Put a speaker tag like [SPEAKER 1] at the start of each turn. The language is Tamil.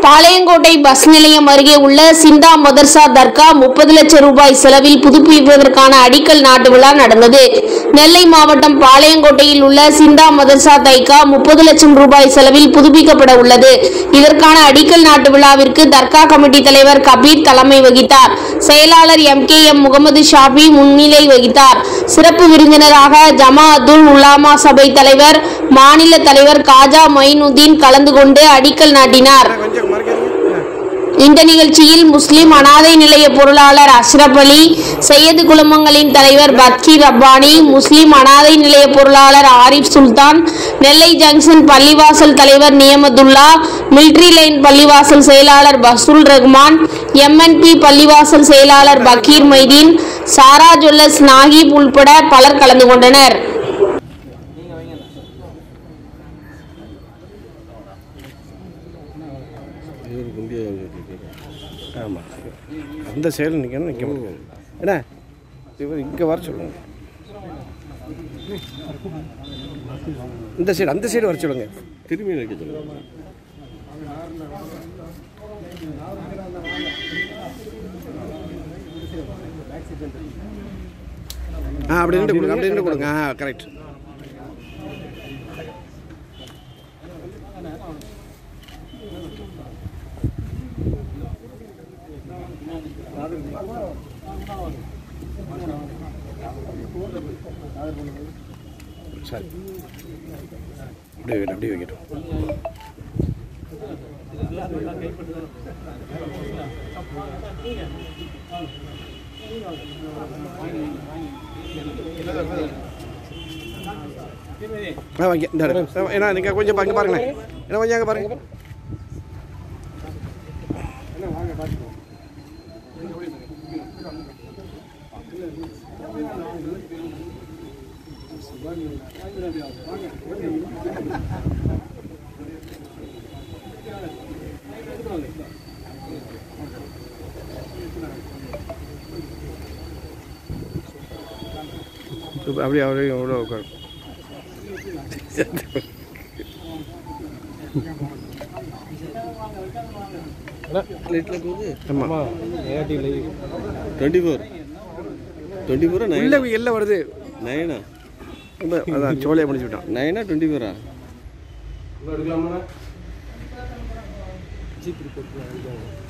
[SPEAKER 1] பாளையங்கோட்டை பஸ் நிலையம் அருகே உள்ள சிந்தா மதர்சா தர்கா முப்பது லட்சம் ரூபாய் செலவில் புதுப்பிப்பதற்கான அடிக்கல் நாட்டு விழா நடந்தது நெல்லை மாவட்டம் பாளையங்கோட்டையில் உள்ள சிந்தா மதர்சா தைக்கா முப்பது லட்சம் ரூபாய் செலவில் புதுப்பிக்கப்பட உள்ளது இதற்கான அடிக்கல் நாட்டு விழாவிற்கு தர்கா கமிட்டி தலைவர் கபீர் தலைமை வகித்தார் செயலாளர் M K M Mohammed Shafi முன்னிலை வகித்தார் சிறப்பு விருந்தினராக ஜமாஅத்துல் உலாமா சபை தலைவர் மாநில தலைவர் காஜா மொயினுதீன் கலந்து கொண்டு அடிக்கல் நாட்டினார்
[SPEAKER 2] கொஞ்சம் மறைக்காதீங்க
[SPEAKER 1] இந்த நிகழ்ச்சியில் முஸ்லிம் அனாதை நிலைய பொருளாளர் அஷ்ரப் அலி சையது குழுமங்களின் தலைவர் பத்கி ரப்பானி முஸ்லிம் அனாதை நிலைய பொருளாளர் ஆரிஃப் சுல்தான் நெல்லை ஜங்ஷன் பள்ளிவாசல் தலைவர் நியமதுல்லா மிலிட்ரி லைன் பள்ளிவாசல் செயலாளர் பஸ்ருல் ரஹ்மான் எம்என்பி பள்ளிவாசல் செயலாளர் பக்கீர் மைதீன் சாரா ஜுவல்லர்ஸ் நாகிப் உள்பட பலர் கலந்து கொண்டனர்
[SPEAKER 2] இவருக்கு இங்கே ஆமாம் அந்த சைடில் நிற்கணும் நிற்க முடியாது என்ன இவர் இங்கே வர சொல்லுங்க இந்த சைடு அந்த சைடு வர சொல்லுங்க
[SPEAKER 3] திரும்பி வைக்க சொல்லுங்க
[SPEAKER 2] ஆ அப்படி நின்று கொடுங்க அப்படி நின்று கொடுங்க ஆ கரெக்ட் சரி அப்படியே வைக்கட்டும் அப்படியே வைக்கட்டும் ஆ வைங்க இந்த இடம். ஏன்னா நீங்கள் கொஞ்சம் அங்கே பாருங்களேன் ஏன்னா கொஞ்சம் அங்கே பாருங்க இப்ப அப்படியே அவரே எவ்வளோ உட்காரு
[SPEAKER 3] லைட்டில் போகுது
[SPEAKER 2] ஆமாம்
[SPEAKER 3] டுவெண்ட்டி ஃபோர் டுவெண்ட்டி ஃபோரா நைன்
[SPEAKER 2] இல்லை எல்லாம் வருது
[SPEAKER 3] நைனா
[SPEAKER 2] ரொம்ப அதான் சோழியாக முடிச்சு விட்டான்
[SPEAKER 3] நைனா டுவெண்ட்டி ஃபோரா
[SPEAKER 2] எடுக்கலாமா
[SPEAKER 4] ஜிபி ரிப்போர்ட்